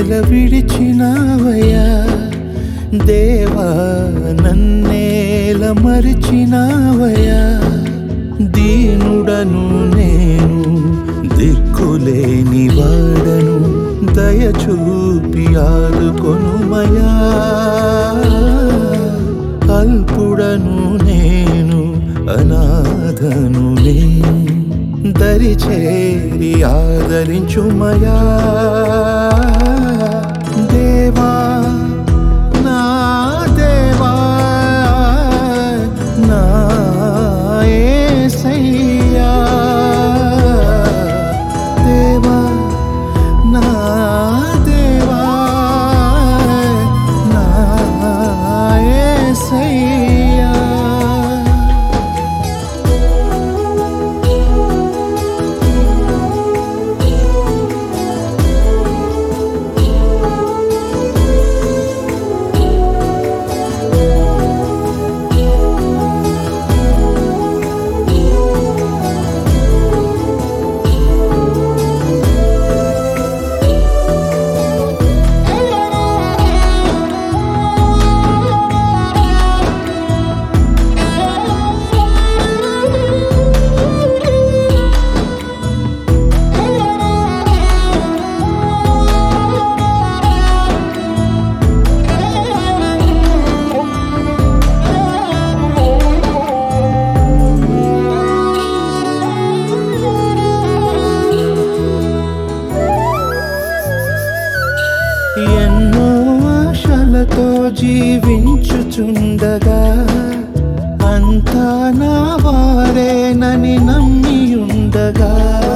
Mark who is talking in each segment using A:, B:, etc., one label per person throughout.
A: నేల విడిచినావయ్యా దేవా నన్నేల మరిచినావయ్యా దీనుడను నేను దిక్కులేని వాడను దయచూపి ఆదుకొనుమయా అల్పుడను నేను అనాథను నేను దరి చేరి ఆదరించుమయా దేవా నా దేవా నా యేసయ్యా దేవా నా దేవా నా యేసయ్యా ఎన్నో ఆశలతో జీవించుచుండగా అంతా నా వారేనని నమ్మియుండగా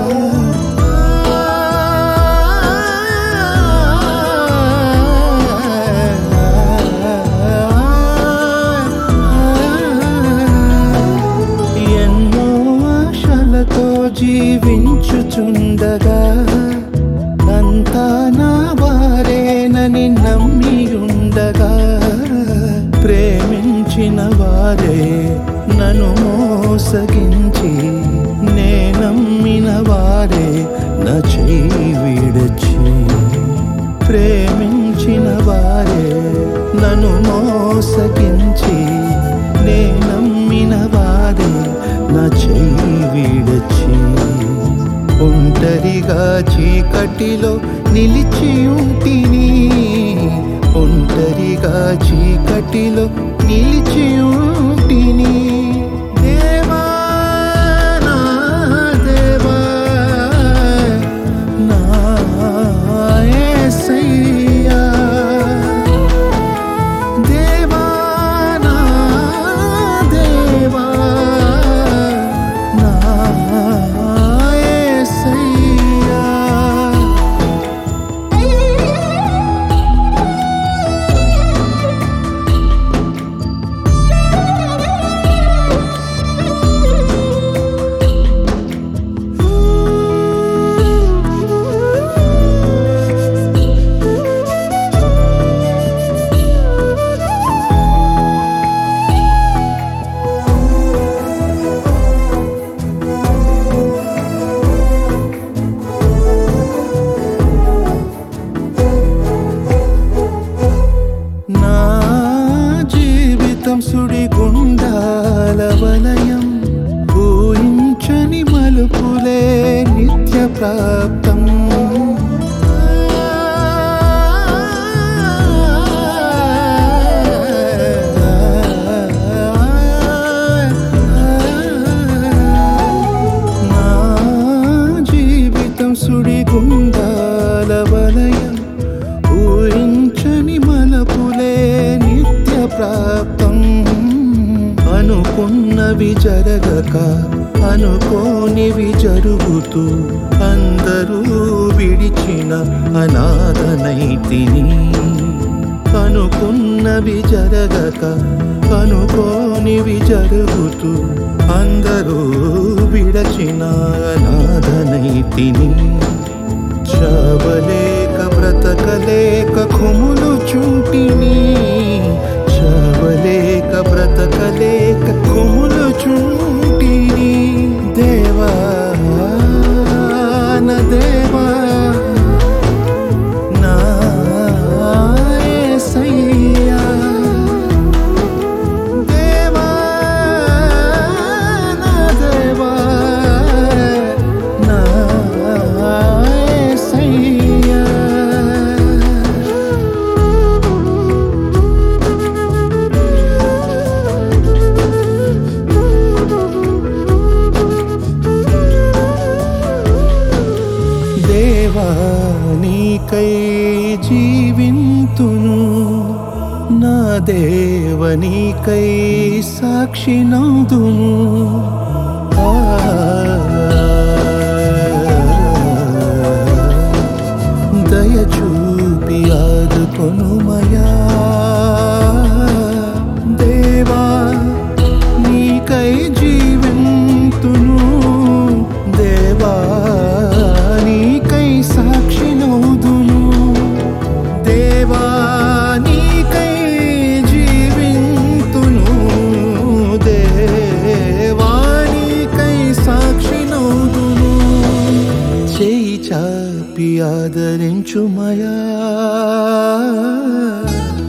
A: ఎన్నో ఆశలతో జీవించుచుండగా అంతా నా వారేనని నమ్మియుండగా ప్రేమించిన వారే నన్ను మోసగించి నే నమ్మిన వారే నా చేయి విడచి ప్రేమించిన వారే నన్ను మోసగించి నే నమ్మిన వారే నా చేయి విడచి ఒంటరిగా చీకటిలో నిలిచి ఉంటిని ఒంటరిగా చీకటిలో నిలిచి ఉంటిని దేవా నా దేవా నా యేసయ్యా దేవా నా దేవా నా యేసయ్యా నా జీవితం సుడిగుండాల వలయం ఊహించని మలుపులే నిత్య ప్రాప్తం నా జీవితం సుడిగుండాల వలయం ఊహించని మలపులే నిత్య ప్రాప్తం అనుకున్నవి జరగక అనుకోనివి జరుగుతూ అందరూ విడిచిన అనాథనైతిని అనుకున్నవి జరగక అనుకోనివి జరుగుతూ అందరూ విడచిన అనాథనైతిని చావలేక బ్రతకలేక కొములు చుంటిని చావలేక బ్రతకలేక కొములు చుంటిని దేవా నా దేవా నా జీవింతును నా దేవనికై సాక్షి నౌదును దయచూపి ఆదుకొనుమయా దేవా నీకై జీవింతును దేవా నీకై సాక్షి నౌదును దేవా నీకై జీవింతును దేవా నీకై సాక్షి నౌదును చేయి చాపి ఆదరించుమయా